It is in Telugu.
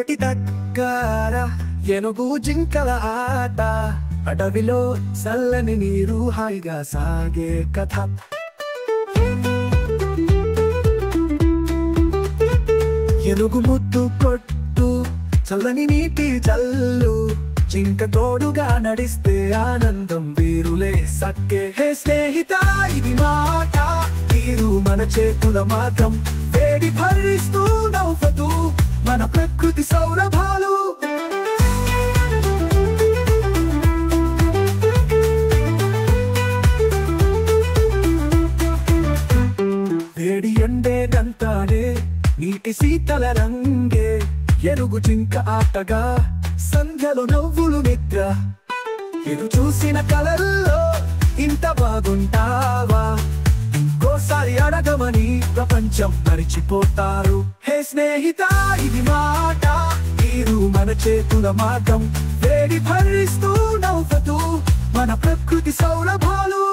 ఏటి దగ్గర ఎనుగు జింకల ఆట అడవిలో చల్లని నీరు హాయిగా సాగే కథ ఎనుగు ముద్దు కొట్టు చల్లని నీటి జల్లు జింక తోడుగా నడిస్తే ఆనందం వీరులే సక్కే హే స్నేహిత ఇది మాట తీరు మన చేతుల మాత్రం వేడి భరిస్తూ నవ్వుతూ మన ప్రకృతి సౌరభాలు వేడి ఎండే గంతాడే నీటి శీతల రంగే ఎరుగు జింక ఆటగా సంధ్యలో నవ్వులు నిద్ర ఇది చూసిన కలల్లో ఇంత బాగుంటావా ఇంకోసారి అడగమని ప్రపంచం మరిచిపోతారు హే స్నేహిత ఇది మాట తీరు మన చేతుల మార్గం వేడి భరిస్తూ నవ్వుతూ మన ప్రకృతి సౌరభాలు